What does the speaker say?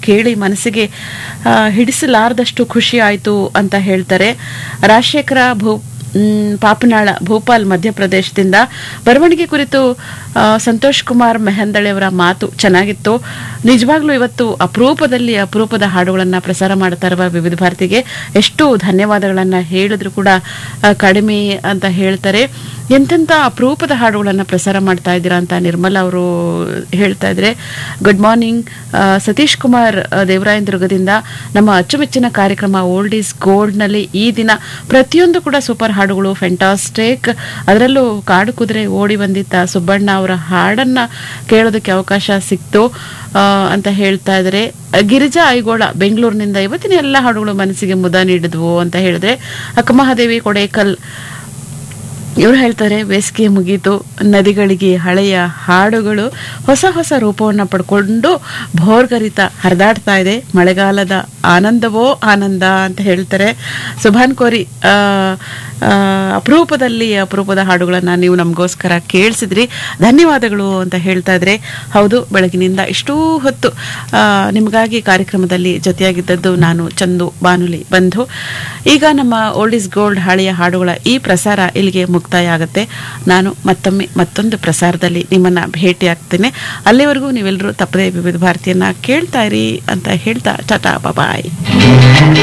ಕೇಳಿ ಮನಸ್ಸಿಗೆ ಆ, ಹಿಡಿಸಲಾರದಷ್ಟು ಖುಷಿ ಆಯಿತು ಅಂತ ಹೇಳ್ತಾರೆ ರಾಜಶೇಖರ ಭೂ ಮ್, ಪಾಪನಾಳ ಭೋಪಾಲ್ ಮಧ್ಯಪ್ರದೇಶದಿಂದ ಬರವಣಿಗೆ ಕುರಿತು ಆ, ಸಂತೋಷ್ ಕುಮಾರ್ ಮೆಹಂದಳೆ ಅವರ ಮಾತು ಚೆನ್ನಾಗಿತ್ತು ನಿಜವಾಗ್ಲೂ ಇವತ್ತು ಅಪರೂಪದಲ್ಲಿ ಅಪರೂಪದ ಹಾಡುಗಳನ್ನು ಪ್ರಸಾರ ಮಾಡ್ತಾ ಇರುವ ವಿವಿಧ ಭಾರತಿಗೆ ಎಷ್ಟು ಧನ್ಯವಾದಗಳನ್ನು ಹೇಳಿದ್ರು ಕೂಡ ಆ, ಕಡಿಮೆ ಅಂತ ಹೇಳ್ತಾರೆ ಎಂತೆಂಥ ಅಪರೂಪದ ಹಾಡುಗಳನ್ನು ಪ್ರಸಾರ ಮಾಡ್ತಾ ಇದ್ದೀರಾ ಅಂತ ನಿರ್ಮಲಾ ಅವರು ಹೇಳ್ತಾ ಇದ್ರೆ ಗುಡ್ ಮಾರ್ನಿಂಗ್ ಸತೀಶ್ ಕುಮಾರ್ ಆ, ದೇವರಾಯನ ದುರ್ಗದಿಂದ ನಮ್ಮ ಅಚ್ಚುಮೆಚ್ಚಿನ ಕಾರ್ಯಕ್ರಮ ಓಲ್ಡ್ ಈಸ್ ಗೋಲ್ಡ್ನಲ್ಲಿ ಈ ದಿನ ಪ್ರತಿಯೊಂದು ಕೂಡ ಸೂಪರ್ ಹಾಡುಗಳು ಫೆಂಟಾಸ್ಟಿಕ್ ಅದರಲ್ಲೂ ಕಾಡು ಕುದುರೆ ಓಡಿ ಬಂದಿತ್ತ ಸುಬ್ಬಣ್ಣ ಅವರ ಹಾಡನ್ನ ಕೇಳೋದಕ್ಕೆ ಅವಕಾಶ ಸಿಕ್ತು ಆ, ಅಂತ ಹೇಳ್ತಾ ಇದ್ದಾರೆ ಗಿರಿಜಾ ಐಗೋಳ ಬೆಂಗಳೂರಿನಿಂದ ಇವತ್ತಿನ ಎಲ್ಲ ಹಾಡುಗಳು ಮನಸ್ಸಿಗೆ ಮುದ ನೀಡಿದ್ವು ಅಂತ ಹೇಳಿದ್ರೆ ಅಕ್ಕಮಹಾದೇವಿ ಕೊಡೇಕಲ್ ಇವರು ಹೇಳ್ತಾರೆ ಬೇಸಿಗೆ ಮುಗೀತು ನದಿಗಳಿಗೆ ಹಳೆಯ ಹಾಡುಗಳು ಹೊಸ ಹೊಸ ರೂಪವನ್ನು ಪಡ್ಕೊಂಡು ಭೋರ್ಗರಿತ ಹರಿದಾಡ್ತಾ ಇದೆ ಮಳೆಗಾಲದ ಆನಂದವೋ ಆನಂದ ಅಂತ ಹೇಳ್ತಾರೆ ಸುಭಾನ್ ಕೋರಿ ಆ, ಆ, ಅಪರೂಪದಲ್ಲಿ ಅಪರೂಪದ ಹಾಡುಗಳನ್ನು ನೀವು ನಮಗೋಸ್ಕರ ಕೇಳಿಸಿದ್ರಿ ಧನ್ಯವಾದಗಳು ಅಂತ ಹೇಳ್ತಾ ಇದ್ರೆ ಹೌದು ಬೆಳಗಿನಿಂದ ಇಷ್ಟೂ ಹೊತ್ತು ಆ, ನಿಮಗಾಗಿ ಕಾರ್ಯಕ್ರಮದಲ್ಲಿ ಜೊತೆಯಾಗಿದ್ದದ್ದು ನಾನು ಚಂದು ಬಾನುಲಿ ಬಂಧು ಈಗ ನಮ್ಮ ಓಲ್ಡ್ ಇಸ್ ಗೋಲ್ಡ್ ಹಳೆಯ ಹಾಡುಗಳ ಈ ಪ್ರಸಾರ ಇಲ್ಲಿಗೆ ಮುಕ್ತಾಯ ಆಗುತ್ತೆ ನಾನು ಮತ್ತೊಮ್ಮೆ ಮತ್ತೊಂದು ಪ್ರಸಾರದಲ್ಲಿ ನಿಮ್ಮನ್ನ ಭೇಟಿ ಆಗ್ತೇನೆ ಅಲ್ಲಿವರೆಗೂ ನೀವೆಲ್ಲರೂ ತಪ್ಪದೇ ವಿವಿಧ ಭಾರತಿಯನ್ನ ಕೇಳ್ತಾ ಇರಿ ಅಂತ ಹೇಳ್ತಾ ಟಾಟಾ ಬಾಯ್